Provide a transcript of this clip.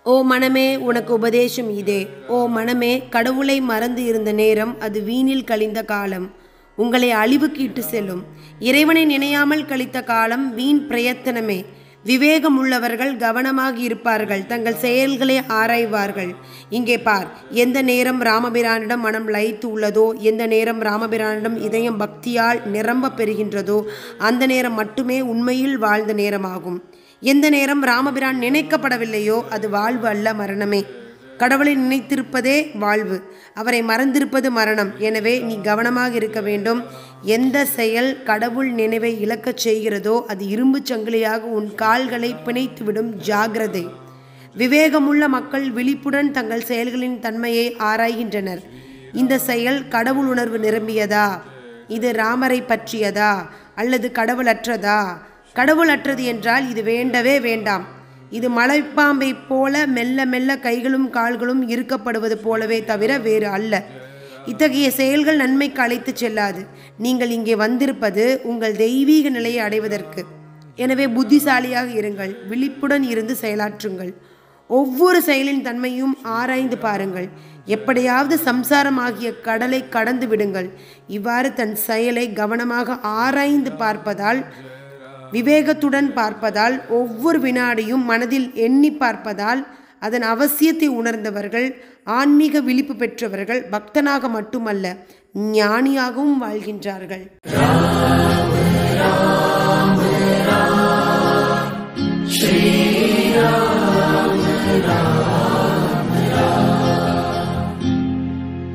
ஓ மனமே உனக்கு உபதேசம் இதே ஓ மனமே கடவுளை மறந்து இருந்த நேரம் அது வீணில் கழிந்த காலம் உங்களை அழிவுக்கு இட்டு செல்லும் இறைவனை நினையாமல் கழித்த காலம் வீண் பிரயத்தனமே விவேகம் உள்ளவர்கள் கவனமாக இருப்பார்கள் தங்கள் செயல்களை ஆராய்வார்கள் இங்கே பார் எந்த நேரம் ராமபிரானிடம் மனம் லயித்து உள்ளதோ எந்த நேரம் ராமபிரானிடம் இதயம் பக்தியால் நிரம்ப பெறுகின்றதோ அந்த நேரம் மட்டுமே உண்மையில் வாழ்ந்த நேரமாகும் எந்த நேரம் ராமபிரான் நினைக்கப்படவில்லையோ அது வாழ்வு அல்ல மரணமே கடவுளை நினைத்திருப்பதே வாழ்வு அவரை மறந்திருப்பது மரணம் எனவே நீ கவனமாக இருக்க வேண்டும் எந்த செயல் கடவுள் நினைவை இழக்கச் செய்கிறதோ அது இரும்புச் சங்கிலியாக உன் கால்களை பிணைத்துவிடும் ஜாகிரதை விவேகமுள்ள மக்கள் விழிப்புடன் தங்கள் செயல்களின் தன்மையை ஆராய்கின்றனர் இந்த செயல் கடவுள் உணர்வு நிரம்பியதா இது ராமரை பற்றியதா அல்லது கடவுளற்றதா கடவுளற்றது என்றால் இது வேண்டவே வேண்டாம் இது மலைப்பாம்பை போல மெல்ல மெல்ல கைகளும் கால்களும் இருக்கப்படுவது போலவே தவிர வேறு அல்ல இத்தகைய செயல்கள் நன்மைக்கு அழைத்துச் செல்லாது நீங்கள் இங்கே வந்திருப்பது உங்கள் தெய்வீக நிலையை அடைவதற்கு எனவே புத்திசாலியாக இருங்கள் விழிப்புடன் இருந்து செயலாற்றுங்கள் ஒவ்வொரு செயலின் தன்மையும் ஆராய்ந்து பாருங்கள் எப்படியாவது சம்சாரமாகிய கடலை கடந்து விடுங்கள் இவ்வாறு தன் செயலை கவனமாக ஆராய்ந்து பார்ப்பதால் விவேகத்துடன் பார்ப்பதால் ஒவ்வொரு வினாடியும் மனதில் எண்ணி பார்ப்பதால் அதன் அவசியத்தை உணர்ந்தவர்கள் ஆன்மீக விழிப்பு பெற்றவர்கள் பக்தனாக மட்டுமல்ல ஞானியாகவும் வாழ்கின்றார்கள் श्रीराम राम